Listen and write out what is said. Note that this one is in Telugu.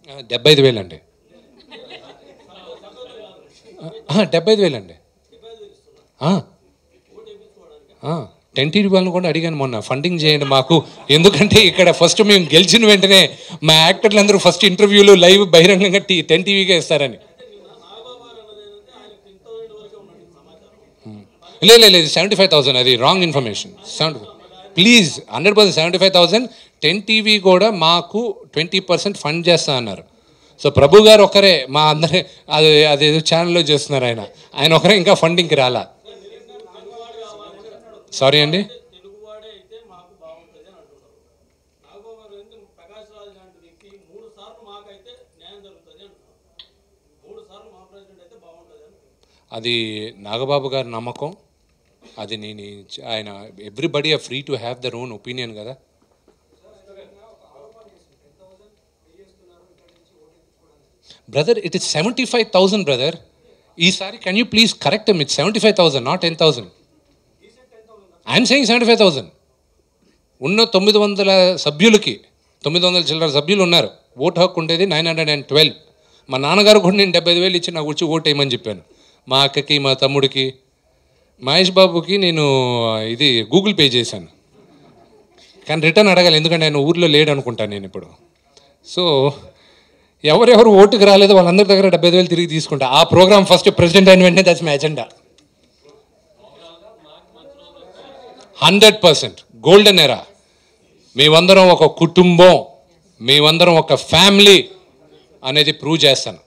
డెబ్బై ఐదు వేలు అండి డెబ్బై ఐదు వేలు అండి టెన్ టీవీ వాళ్ళని కూడా అడిగాను మొన్న ఫండింగ్ చేయండి మాకు ఎందుకంటే ఇక్కడ ఫస్ట్ మేము గెలిచిన వెంటనే మా యాక్టర్లు అందరూ ఫస్ట్ ఇంటర్వ్యూలు లైవ్ బహిరంగంగా టీ టెన్ టీవీగా ఇస్తారని లేదు లేదు లేదు సెవెంటీ ఫైవ్ థౌసండ్ అది wrong information seventy please hundred percent seventy five thousand ten TV కూడా మాకు ట్వంటీ పర్సెంట్ ఫండ్ చేస్తా అన్నారు సో ప్రభు గారు ఒకరే మా అందరి అది అదేదో ఛానల్లో చేస్తున్నారు ఆయన ఆయన ఒకరే ఇంకా ఫండింగ్కి రాలా సారీ అండి తెలుగువాడే అయితే మాకు బాగుంటుంది అని అంటున్నారు నాగబాబు గారు ఎందుకు ప్రకాష్ రాజ్ లాంటి వ్యక్తి మూడు సార్లు మాకైతే న్యాయం జరుగుతుంది అంటున్నారు మూడు సార్లు మా ప్రెసిడెంట్ అయితే బాగుంటుంది అని అది నాగబాబు గారి నమ్మకం అది నేను ఇచ్చ- ఆయన everybody are free to have their own opinion కదా brother it is seventy five thousand brother ఈసారి can you please correct it seventy five thousand not ten thousand I'm saying seventy five thousand ఉన్న తొమ్మిది వందల సభ్యులకి తొమ్మిది వందల చిల్లర సభ్యులు ఉన్నారు ఓటు హక్కు ఉండేది నైన్ హండ్రెడ్ అండ్ ట్వెల్వ్ మా నాన్నగారు కూడా నేను డెబ్బై ఐదు వేలు ఇచ్చి నాకు వచ్చి ఓటు వేయమని చెప్పాను మా అక్కకి మా తమ్ముడికి మహేష్ బాబుకి నేను ఇది గూగుల్ పే చేశాను కానీ రిటర్న్ అడగాలి ఎందుకంటే ఆయన ఊర్లో లేడు అనుకుంటాను నేను ఇప్పుడు సో ఎవరెవరు ఓటుకు రాలేదో వాళ్ళందరి దగ్గర డెబ్బై ఐదు వేలు తిరిగి తీసుకుంటా ఆ ప్రోగ్రామ్ ఫస్ట్ ప్రెసిడెంట్ అయిన వెంటనే that's my agenda hundred percent golden era మేమందరం ఒక కుటుంబం మేమందరం ఒక ఫ్యామిలీ అనేది ప్రూవ్ చేస్తాను